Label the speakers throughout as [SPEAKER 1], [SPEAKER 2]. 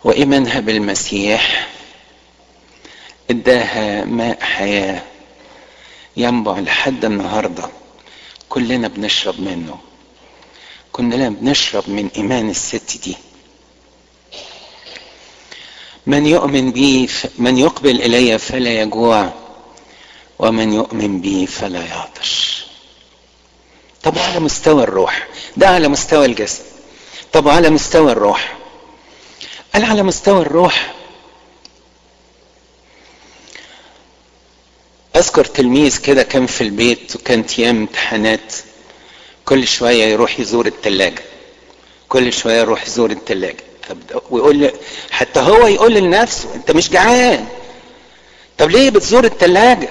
[SPEAKER 1] وإيمانها بالمسيح اداها ماء حياة ينبع لحد النهاردة كلنا بنشرب منه كلنا بنشرب من إيمان الست دي من يؤمن بي من يقبل إلي فلا يجوع ومن يؤمن بي فلا يعطش طب على مستوى الروح ده على مستوى الجسد طب على مستوى الروح قال على مستوى الروح اذكر تلميذ كده كان في البيت وكانت ايام امتحانات كل شويه يروح يزور الثلاجه كل شويه يروح يزور الثلاجه ويقول حتى هو يقول لنفسه انت مش جعان طب ليه بتزور الثلاجه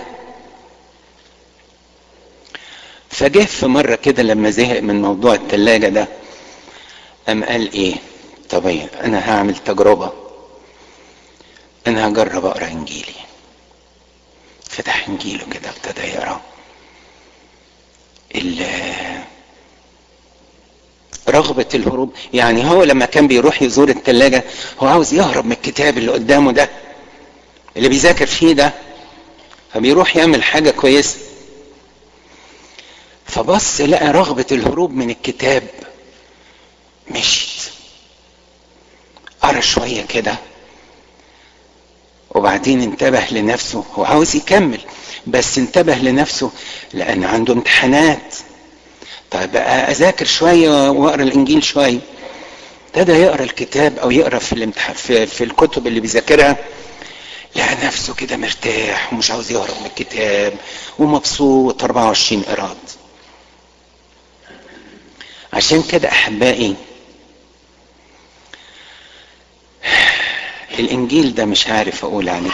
[SPEAKER 1] فجه في مره كده لما زهق من موضوع الثلاجه ده قام قال ايه طب انا هعمل تجربه انا هجرب اقرا انجيلي فتح انجيله كده ابتدى يقرا رغبة الهروب يعني هو لما كان بيروح يزور الثلاجة هو عاوز يهرب من الكتاب اللي قدامه ده اللي بيذاكر فيه ده فبيروح يعمل حاجة كويسة فبص لقى رغبة الهروب من الكتاب مشيت قرا شوية كده وبعدين انتبه لنفسه هو عاوز يكمل بس انتبه لنفسه لان عنده امتحانات طيب بقى اذاكر شويه واقرا الانجيل شويه ابتدى يقرا الكتاب او يقرا في الامتحان في, في الكتب اللي بيذاكرها لقى نفسه كده مرتاح ومش عاوز يهرب من الكتاب ومبسوط 24 قراط عشان كده احبائي الانجيل ده مش عارف اقول عليه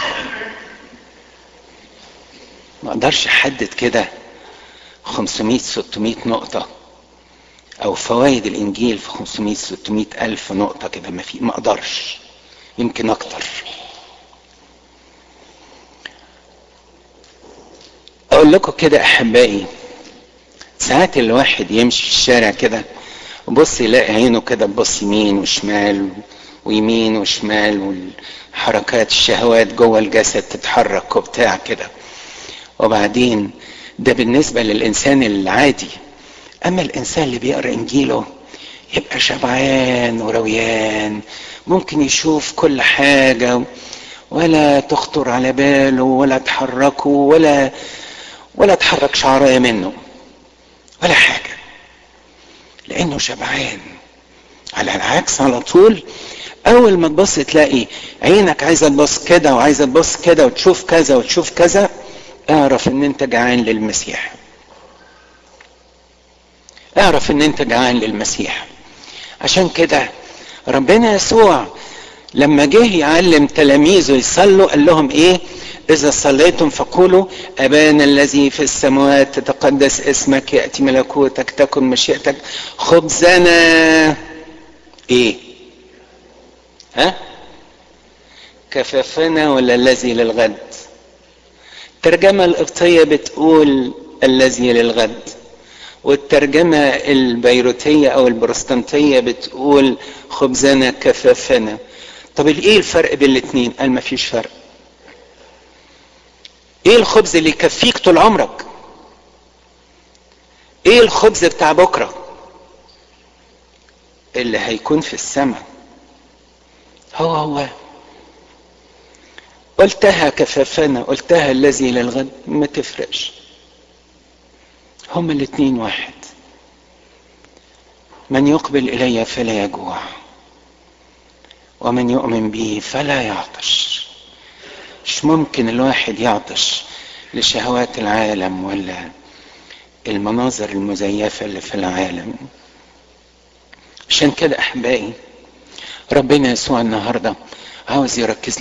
[SPEAKER 1] ما اقدرش احدد كده 500 600 نقطة او فوائد الانجيل في 500 600 الف نقطة كده ما في ما اقدرش يمكن اكتر اقول لكم كده احبائي ساعات الواحد يمشي في الشارع كده وبص يلاقي عينه كده تبص يمين وشمال ويمين وشمال والحركات الشهوات جوه الجسد تتحرك وبتاع كده وبعدين ده بالنسبة للإنسان العادي أما الإنسان اللي بيقرأ إنجيله يبقى شبعان ورويان ممكن يشوف كل حاجة ولا تخطر على باله ولا تحركه ولا ولا تحرك شعراية منه ولا حاجة لأنه شبعان على العكس على طول أول ما تبص تلاقي عينك عايزة تبص كده وعايزة تبص كده وتشوف كذا وتشوف كذا اعرف ان انت جعان للمسيح اعرف ان انت جعان للمسيح عشان كده ربنا يسوع لما جه يعلم تلاميذه يصلوا قال لهم ايه اذا صليتم فقولوا ابانا الذي في السماوات تتقدس اسمك ياتي ملكوتك تكن مشيئتك خبزنا ايه ها كفافنا ولا الذي للغد الترجمة القبطية بتقول الذي للغد والترجمة البيروتية أو البروستانتية بتقول خبزنا كفافنا طب ايه الفرق بين الاثنين؟ قال ما فيش فرق ايه الخبز اللي يكفيك طول عمرك؟ ايه الخبز بتاع بكرة؟ اللي هيكون في السماء هو هو قلتها كفافنا قلتها الذي للغد ما تفرقش هما الاتنين واحد من يقبل الي فلا يجوع ومن يؤمن بي فلا يعطش مش ممكن الواحد يعطش لشهوات العالم ولا المناظر المزيفه اللي في العالم عشان كده احبائي ربنا يسوع النهارده عاوز يركز